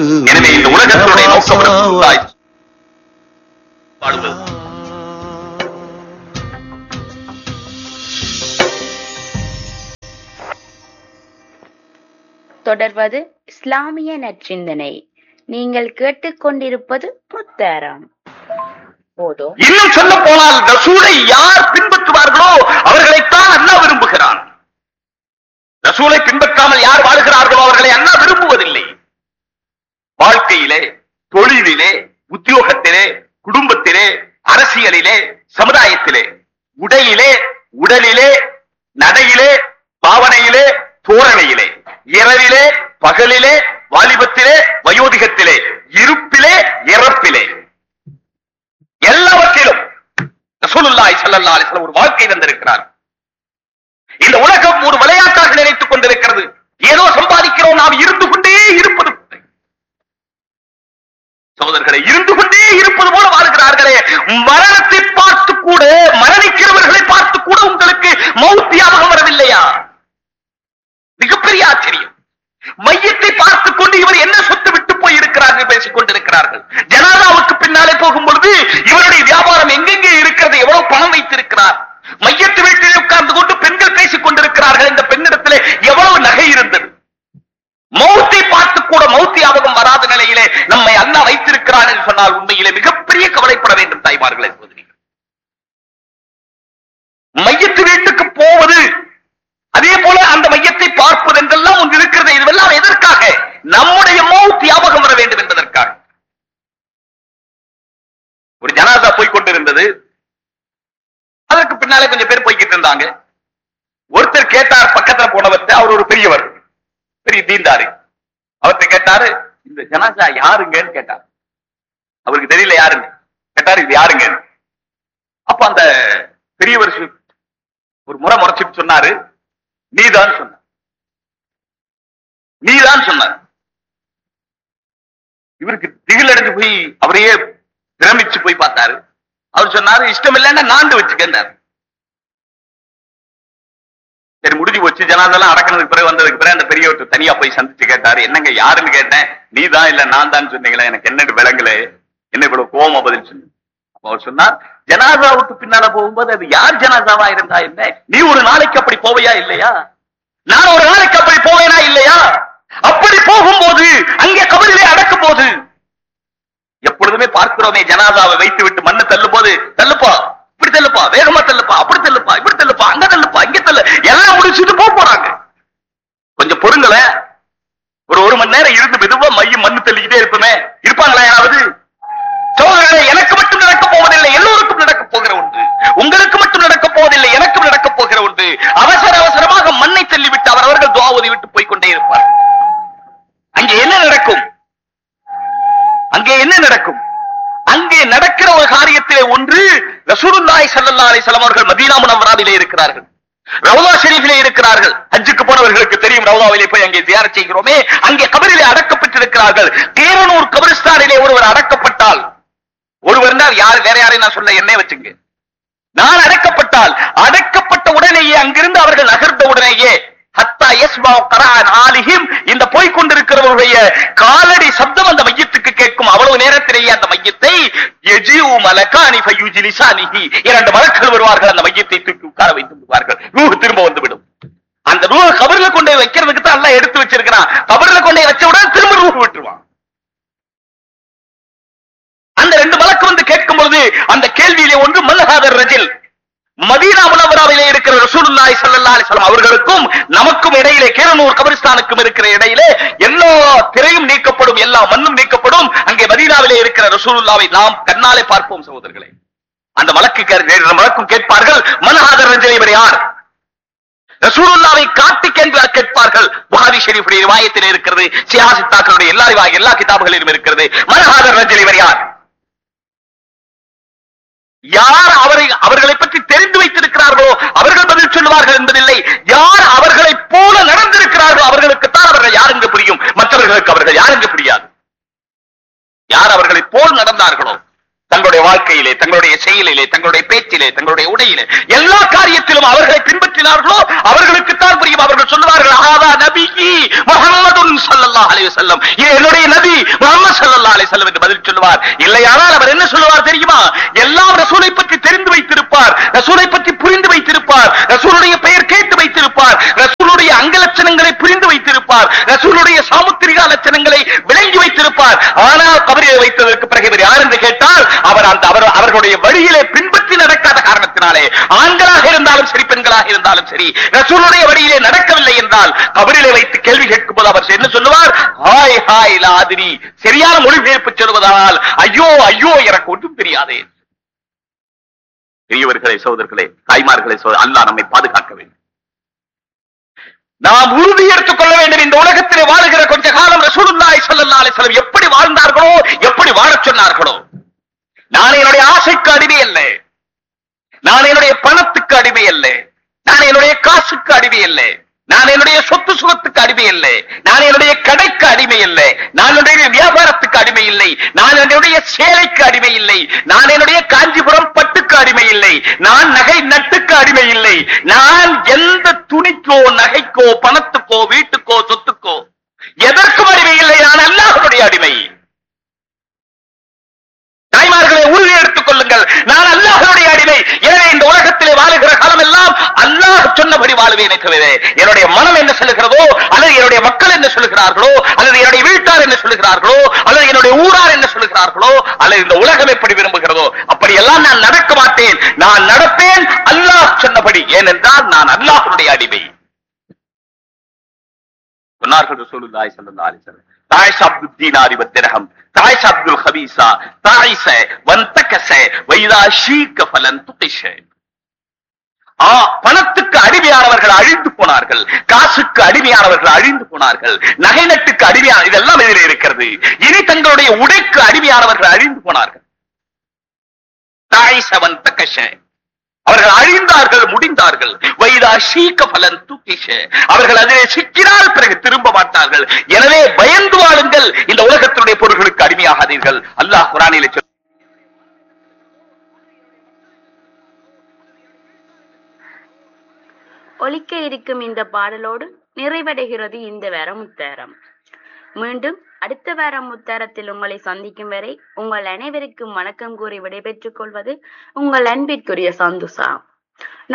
எனவே இந்த உலகத்தினுடைய நோக்கம் ரசூலுல்லாஹி வாழ்வது தொடர்வது இஸ்லாமிய நற்சிந்தனை நீங்கள் கேட்டுக்கொண்டிருப்பது முத்தாரம் போதும் இன்னும் சொல்ல போனால் ரசூலை யார் பின்பற்றுவார்களோ அவர்களைத்தான் அல்லாஹ் விரும்புகிறான் ரசூலை பின்பற்றாமல் யார் வாழுகிறார்களோ அவர்களை அல்லாஹ் விரும்புவதில்லை வாழ்க்கையிலே தொழிலிலே உத்தியோகத்திலே குடும்பத்திலே அரசியலிலே சமுதாயத்திலே உடையிலே உடலிலே நடையிலே பாவனையிலே தோரணையிலே இரவிலே பகலிலே வாலிபத்திலே வயோதிகத்திலே இருப்பிலே இறப்பிலே எல்லாவற்றிலும் ரசூலுல்லாஹி ஸல்லல்லாஹு அலைஹி வஸல்லம் ஒரு வாழ்க்கை தந்திருக்கிறார் இந்த உலகம் ஒரு விளையாட்டாக நினைத்துக் கொண்டிருக்கிறது ஏதோ சம்பாதிக்கிறோம் நாம் இருந்து கொண்டே இருப்பது போல. சகோதரர்களை இருந்து கொண்டே இருப்பது போல வாழ்கிறார்களே மரணத்தை பார்த்து கூட மரணிக்கிறவர்களை பார்த்து கூட உங்களுக்கு மௌத் ஞாபகம் வரவில்லையா மிகப்பெரிய ஆச்சரியம் மையத்தை பார்த்துக் கொண்டு இவர் என்ன சொத்து விட்டு போய் இருக்கிறார்கள் பேசிக் கொண்டிருக்கிறார்கள் ஜனாதாவுக்கு பின்னாலே போகும் பொழுது இவருடைய வியாபாரம் எங்கெங்கே இருக்கிறது எவ்வளவு பணம் வைத்திருக்கிறார் மையத்து வீட்டில் உட்கார்ந்து கொண்டு பெண்கள் பேசிக் கொண்டிருக்கிறார்கள் இந்த பெண்ணிடத்திலே எவ்வளவு நகை இருந்தது மௌத்தை பார்த்து கூட மௌத் ஞாபகம் வராத நிலையிலே நம்மை அல்லாஹ் வைத்திருக்கிறான் என்று சொன்னால் உண்மையிலே மிகப்பெரிய கவலைப்பட வேண்டும் தாய்மார்களே சகோதரிகள் மையத்து வீட்டுக்கு போவது அதே போல அந்த மையத்தை பார்ப்பது என்றெல்லாம் ஒன்று இருக்கிறது இதுவெல்லாம் எதற்காக நம்முடைய மௌத் ஞாபகம் வர வேண்டும் என்பதற்காக ஒரு ஜனாதா போய் கொண்டிருந்தது அதற்கு பின்னாலே கொஞ்சம் பேர் போய்கிட்டு இருந்தாங்க ஒருத்தர் கேட்டார் பக்கத்துல போனவர்கிட்ட அவர் ஒரு பெரியவர் பெரிய தீந்தாரு அவர்கிட்ட கேட்டாரு இந்த ஜனாதா யாருங்கன்னு கேட்டார் அவருக்கு தெரியல யாருங்க கேட்டாரு இது யாருங்க அப்ப அந்த பெரியவர் சொ- ஒரு முறை முறைச்சிட்டு சொன்னாரு நீதான் சொன்ன நீதான் சொன்னார் இவருக்கு திகில் அடைஞ்சு போய் அவரையே பிரமிச்சு போய் பார்த்தாரு அவர் சொன்னாரு இஷ்டம் இல்லைன்னா நாண்டு வச்சுக்கன்னாரு சரி முடிஞ்சு போச்சு ஜனாதெல்லாம் அடக்கினதுக்கு பிறகு வந்ததுக்கு பிறகு அந்த பெரியவர்கிட்ட தனியா போய் சந்திச்சு கேட்டாரு என்னங்க யாருன்னு கேட்டேன் நீ தான் இல்ல நான் தான் சொன்னீங்களே எனக்கு என்னன்னு விளங்கல என்ன இவ்வளவு கோவமா பதில் சொன்ன அப்ப அவர் சொன்னார் ஜனாதாவுக்கு பின்னால போகும்போது அது யார் ஜனாதாவா இருந்தா என்ன நீ ஒரு நாளைக்கு அப்படி போவையா இல்லையா நான் ஒரு நாளைக்கு அப்படி போவேனா இல்லையா அப்படி போகும்போது அங்கே கபரிலே அடக்கும் போது எப்பொழுதுமே பார்க்கிறோமே ஜனாதாவை வைத்து விட்டு மண்ணு தள்ளும் போது தள்ளுப்பா இப்படி தள்ளுப்பா வேகமா தள்ளுப்பா அப்படி தள்ளுப்பா இப்படி தள்ளுப்பா அங்க தள்ளுப்பா இங்க தள்ளு எல்லாம் முடிச்சுட்டு போக போறாங்க கொஞ்சம் பொறுங்களேன் ஒரு ஒரு மணி நேரம் இருந்து மெதுவா மையம் மண்ணு தள்ளிக்கிட்டே இருப்போமே இருப்பாங்களா யாராவது சோதரர்களே எனக்கு மட்டும் நடக்க போவதில்லை எல்லோருக்கும் நடக்க போகிற ஒன்று உங்களுக்கு மட்டும் நடக்க போவதில்லை எனக்கும் நடக்க போகிற ஒன்று அவசர அவசரமாக மண்ணை தள்ளிவிட்டு அவரவர்கள் துவாவதி விட்டு போய்க்கொண்டே இருப்பார் அங்கே என்ன நடக்கும் அங்கே என்ன நடக்கும் அங்கே நடக்கிற ஒரு காரியத்திலே ஒன்று ரசூலுல்லாஹி ஸல்லல்லாஹு அலைஹி வஸல்லம் அவர்கள் மதீனா முனவராவிலே இருக்கிறார்கள் ரவுலா ஷெரீஃபிலே இருக்கிறார்கள் ஹஜ்ஜுக்கு போனவர்களுக்கு தெரியும் ரவுலாவிலே போய் அங்கே தியாரம் செய்கிறோமே அங்கே கபரிலே அடக்கப்பட்டிருக்கிறார்கள் தேவனூர் கபரிஸ்தானிலே ஒருவர் அடக்கப்பட்டால் ஒருவர் யார் வேற யாரையும் நான் சொல்ல என்னே வச்சுங்க நான் அடக்கப்பட்டால் அடக்கப்பட்ட உடனேயே அங்கிருந்து அவர்கள் நகர்ந்த உடனேயே ஹத்தா யஸ்மா கரான் ஆலிஹிம் இந்த போய்க் கொண்டிருக்கிறவருடைய காலடி சப்தம் அந்த மையத்துக்கு கேட்கும் அவ்வளவு நேரத்திலேயே அந்த மையத்தை எஜிஉ மலகானி ஃபயுஜிலிசானிஹி இரண்டு மலக்கள் வருவார்கள் அந்த மையத்தை தூக்கி உட்கார வைத்து விடுவார்கள் ரூஹ் திரும்ப வந்து விடும் அந்த ரூஹ் கபர்ல கொண்டு போய் வைக்கிறதுக்கு தான் எல்லாம் எடுத்து வச்சிருக்கிறான் கபர்ல கொண்டு போய் வச்ச உடனே திரும்ப ரூஹ் விட்டுருவான் அந்த ரெண்டு மலக்கு வந்து கேட்கும் பொழுது அந்த கேள்வியிலே ஒன்று மல்லஹாதர் ரஜில் மதீனா முனவராவிலே இருக்கிற ரசூலுல்லாஹி ஸல்லல்லாஹு அலைஹி வஸல்லம் அவர்களுக்கும் நமக்கும் இடையிலே கேரனூர் கபரிஸ்தானுக்கும் இருக்கிற இடையிலே எல்லா திரையும் நீக்கப்படும் எல்லா மண்ணும் நீக்கப்படும் அங்கே மதீனாவிலே இருக்கிற ரசூலுல்லாவை நாம் கண்ணாலே பார்ப்போம் சகோதரர்களே அந்த மலக்கு கே- மலக்கும் கேட்பார்கள் மனஹாதர் ரஜில் இவர் யார் ரசூலுல்லாவை காட்டிக்கென்று கேட்பார்கள் புகாரி ஷெரீஃபுடைய ரிவாயத்தில் இருக்கிறது சியாசித்தாக்களுடைய எல்லா ரிவா- எல்லா கிதாபுகளிலும் இருக்கிறது மனஹாதர் ரஜில் இவர் யார் யார் அவரை அவர்களை பற்றி தெரிந்து வைத்திருக்கிறார்களோ அவர்கள் பதில் சொல்லுவார்கள் என்பதில்லை யார் அவர்களைப் போல நடந்திருக்கிறார்களோ அவர்களுக்குத்தான் அவர்கள் யார் என்று புரியும் மற்றவர்களுக்கு அவர்கள் யார் என்று புரியாது யார் அவர்களைப் போல் நடந்தார்களோ தங்களுடைய வாழ்க்கையிலே தங்களுடைய செயலிலே தங்களுடைய பேச்சிலே தங்களுடைய உடையிலே எல்லா காரியத்திலும் அவர்களை பின்பற்றினார்களோ அவர்களுக்குத்தான் புரியும் அவர்கள் சொல்லுவார்கள் ஆதா நபிகி முஹம்மதுன் ஸல்லல்லாஹு அலைஹி வஸல்லம் இது என்னுடைய நபி சொல்லுவார் இல்லையானால் அவர் என்ன சொல்லுவார் தெரியுமா எல்லாம் ரசூலை பற்றி தெரிந்து வைத்திருப்பார் ரசூலை பற்றி புரிந்து வைத்திருப்பார் ரசூலுடைய பெயர் கேட்டு வைத்திருப்பார் ரசூலுடைய அங்க லட்சணங்களை புரிந்து வைத்திருப்பார் ரசூலுடைய சாமுத்திரிகா லட்சணங்களை விளங்கி வைத்திருப்பார் ஆனால் கபரியை வைத்ததற்கு பிறகு இவர் யார் என்று கேட்டால் அவர் அந்த அவர் அவர்களுடைய வழியிலே பின்பற்றி நடக்காத காரணத்தினாலே ஆண்களாக இருந்தாலும் சரி பெண்களாக இருந்தாலும் சரி ரசூலுடைய வழியிலே நடக்கவில்லை என்றால் கபரிலே வைத்து கேள்வி கேட்கும் போது அவர் என்ன சொல்லுவார் ஹாய் ஹாய் லாதிரி சரியான மொழிபெயர்ப்பு சொல்வதால் ஐயோ ஐயோ எனக்கு ஒன்றும் தெரியாதே பெரியவர்களே சோதர்களே தாய்மார்களே சோதர் அல்லாஹ் நம்மை பாதுகாக்க வேண்டும் நாம் உறுதி எடுத்துக் கொள்ள வேண்டும் இந்த உலகத்திலே வாழுகிற கொஞ்ச காலம் ரசூலுல்லாஹி ஸல்லல்லாஹு அலைஹி வஸல்லம் எப்படி வாழ்ந்தார்களோ எப்படி வாழச் சொன்னார்களோ நான் என்னுடைய ஆசைக்கு அடிமை அல்ல நான் என்னுடைய பணத்துக்கு அடிமை அல்ல நான் என்னுடைய காசுக்கு அடிமை அல்ல நான் என்னுடைய சொத்து சுகத்துக்கு அடிமை இல்லை நான் என்னுடைய கடைக்கு அடிமை இல்லை நான் என்னுடைய வியாபாரத்துக்கு அடிமை இல்லை நான் என்னுடைய சேலைக்கு அடிமை இல்லை நான் என்னுடைய காஞ்சிபுரம் பட்டுக்கு அடிமை இல்லை நான் நகை நட்டுக்கு அடிமை இல்லை நான் எந்த துணிக்கோ நகைக்கோ பணத்துக்கோ வீட்டுக்கோ சொத்துக்கோ எதற்கும் அடிமை இல்லை நான் அல்லாஹ்வுடைய அடிமை தாய்மார்களை உறுதி எடுத்துக் கொள்ளுங்கள் நான் அல்லாஹ்வுடைய அடிமை எனவே இந்த உலகத்திலே வாழுகிற காலம் எல்லாம் அல்லாஹ் சொன்னபடி வாழுவேனே தவிர என்னுடைய மனம் என்ன சொல்லுகிறதோ அல்லது என்னுடைய மக்கள் என்ன சொல்லுகிறார்களோ அல்லது என்னுடைய வீட்டார் என்ன சொல்லுகிறார்களோ அல்லது என்னுடைய ஊரார் என்ன சொல்லுகிறார்களோ அல்லது இந்த உலகம் எப்படி விரும்புகிறதோ அப்படியெல்லாம் நான் நடக்க மாட்டேன் நான் நடப்பேன் அல்லாஹ் சொன்னபடி ஏனென்றால் நான் அல்லாஹ்வுடைய அடிமை சொன்னார்கள் ரசூலுல்லாஹி ஸல்லல்லாஹு அலைஹி வஸல்லம் தாயிஷ் அப்துல் தீனாரி வத்திரஹம் தாயிஷ் அப்துல் ஹபீசா தாயிஷ வந்தகச வைதா ஷீக்க ஃபலன் துகிஷ ஆ பணத்துக்கு அடிமையானவர்கள் அழிந்து போனார்கள் காசுக்கு அடிமையானவர்கள் அழிந்து போனார்கள் நகை நட்டுக்கு அடிமையான இதெல்லாம் இதில் இருக்கிறது இனி தங்களுடைய உடைக்கு அடிமையானவர்கள் அழிந்து போனார்கள் தாயிஷ வந்தகஷ அவர்கள் அழிந்தார்கள் முடிந்தார்கள் வைதா ஷீக்க பலன் தூக்கிஷ அவர்கள் அதிலே சிக்கினால் பிறகு திரும்ப மாட்டார்கள் எனவே பயந்து வாழுங்கள் இந்த உலகத்தினுடைய பொருள்களுக்கு அடிமையாகாதீர்கள் அல்லாஹ் குரானிலே சொல் ஒலிக்க இருக்கும் இந்த பாடலோடு நிறைவடைகிறது இந்த வார முத்தாரம் மீண்டும் அடுத்த வார முத்தாரத்தில் உங்களை சந்திக்கும் வரை உங்கள் அனைவருக்கும் வணக்கம் கூறி விடைபெற்றுக் கொள்வது உங்கள் அன்பிற்குரிய சந்துசா